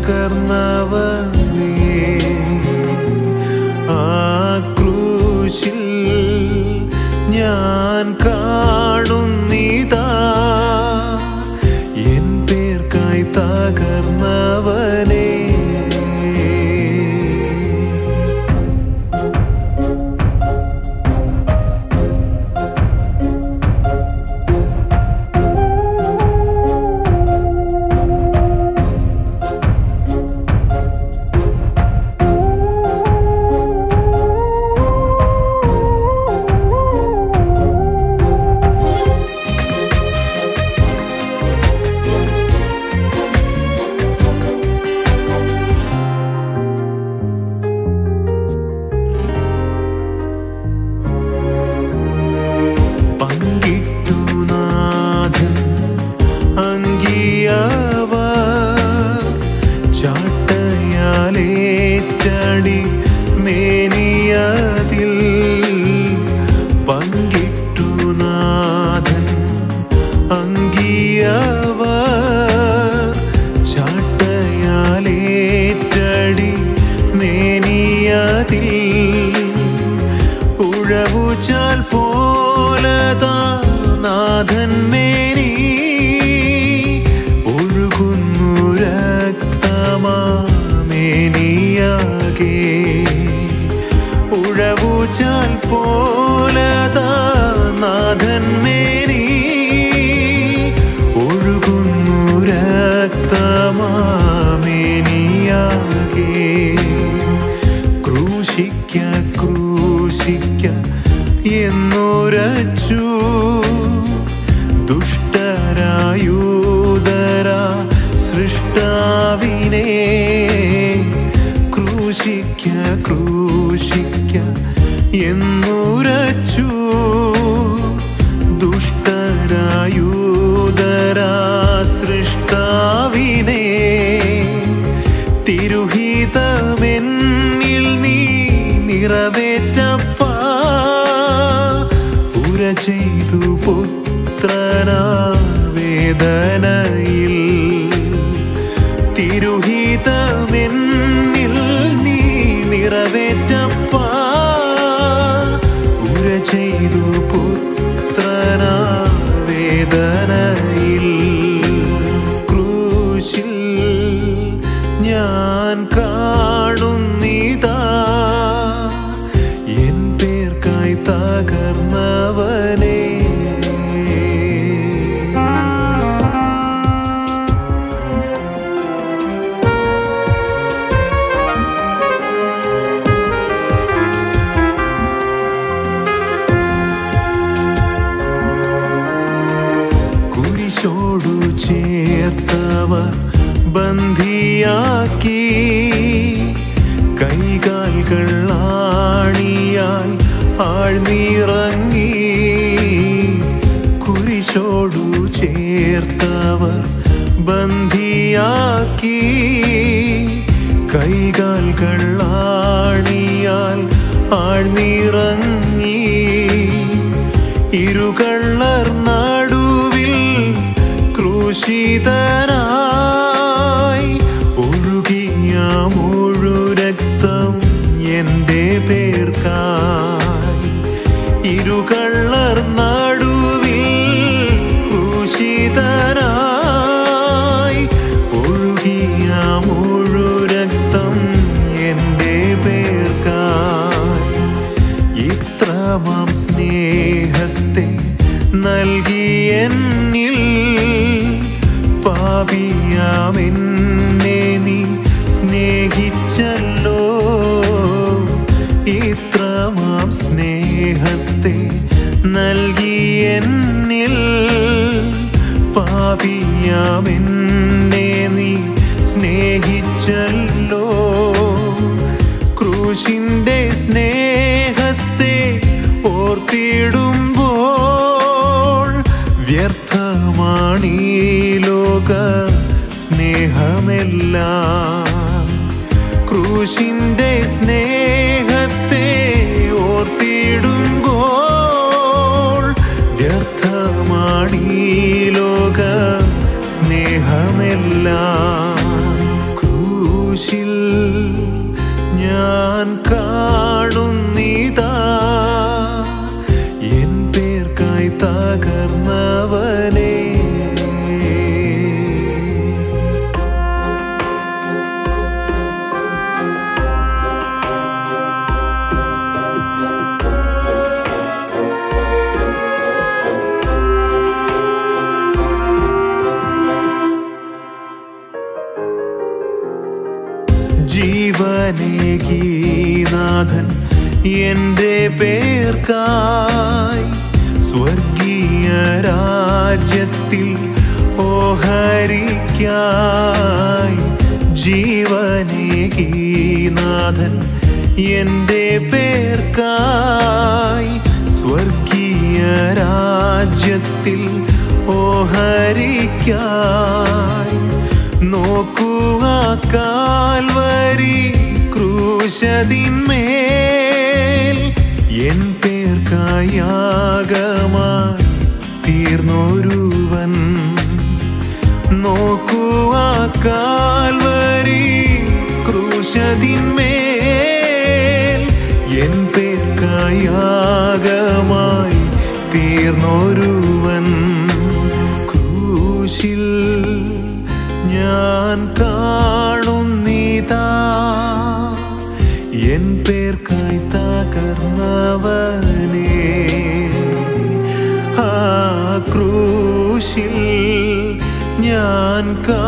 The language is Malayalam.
തകർന്നവനേ ആ ക്രൂശിൽ ഞാൻ കാണുന്നിതാ എൻ പേർക്കായി തകർന്നവനേ പങ്കിട്ടു നാഥൻ അങ്കിയവ ചാട്ടയാലേറ്റടി മേനിയതിൽ പങ്കിട്ടു നാഥൻ അങ്കിയവ ചാട്ടയാലേറ്റടി മേനിയതിൽ ഉഴവുചാൽ പോലതാ നാഥൻ മേനി ഒഴുകുന്നു രക്തമാമേനിയാകെ ഉഴവുചാൽ പോലതാ നാഥൻ മേനി ഒഴുകുന്നു രക്തമാമേനിയാകെ ക്രൂശിക്ക ക്രൂശിക്ക എന്നുരച്ചു ദുഷ്ടരായൂതര സൃഷ്ടാവിനെ ക്രൂശിക്ക ക്രൂശിക്ക എന്നുരച്ചു ദുഷ്ടരായൂതര സൃഷ്ടാവിനെ തിരുഹിതമെന്നിൽ നീ നിറവേറ്റപ്പ ഉര ചെയ്തു പുത്രനാ വേദനയിൽ തിരുഹിതമെന്നിൽ നീ നിറവേറ്റപ്പ ഉര ചെയ്തു പുത്രനാ വേദനയിൽ ക്രൂശിൽ ഞാൻ കാണുന്നിതാ എൻ പേർക്കായി തകർന്നവനേ കുരിശോടു ചേർത്തവർ ബന്ധിയാക്കി കൈകാൽകൾ ആണിയാൽ ആഴ്ന്നിറങ്ങി കുരിശോടു ചേർത്തവർ ബന്ധിയാക്കി കൈകാൽകൾ ആണിയാൽ ആഴ്ന്നിറങ്ങി ഇരുകള്ളർ നടുവിൽ ക്രൂശിതനായി ഒഴുകിയ മുഴു രക്തം എൻ്റെ പേർക്കായി ഇരുകള്ളർ നടുവിൽ ക്രൂശിതനായി ഒഴുകിയ മുഴു രക്തം എൻ്റെ പേർക്കായി ഇത്രമാം സ്നേഹത്തെ നൽകിയെന്നിൽ പാപിയാമെന്നെ നീ സ്നേഹിച്ചല്ലോ ഇത്രമാം സ്നേഹത്തെ നൽകിയെന്നിൽ പാപിയാമെന്നെ നീ സ്നേഹിച്ചല്ലോ ക്രൂശിന്റെ സ്നേഹത്തെ ഓർത്തിടുമ്പോൾ വ്യർത്ഥമാണീ ലോക സ്നേഹമെല്ലാം ക്രൂശിന്റെ സ്നേഹത്തെ ഓർത്തിടുമ്പോൾ വ്യർത്ഥമാണീ ലോക സ്നേഹമെല്ലാം ക്രൂ ജീവനേകീനാഥൻ എൻ്റെ പേർക്കായി സ്വർഗീയ രാജ്യത്തിൽ ഓഹരിക്കായി ജീവനേകീനാഥൻ എൻ്റെ പേർക്കായി സ്വർഗീയ രാജ്യത്തിൽ ഓഹരിക്കായി നോക്കുക കാൽവരി ക്രൂശതിന്മേൽ എൻ പേർക്കായാകമായി തീർന്നൊരുവൻ നോക്കുക കാൽവരി ക്രൂശതിന്മേൽ എൻ പേർക്കായാകമായി തീർന്നൊരുവൻ ക്രൂശിൽ ഞാൻ കാണുന്നിതാ എൻ പേർക്കായി തകർന്നവനേ ആ ക്രൂശിൽ ഞാൻ കാ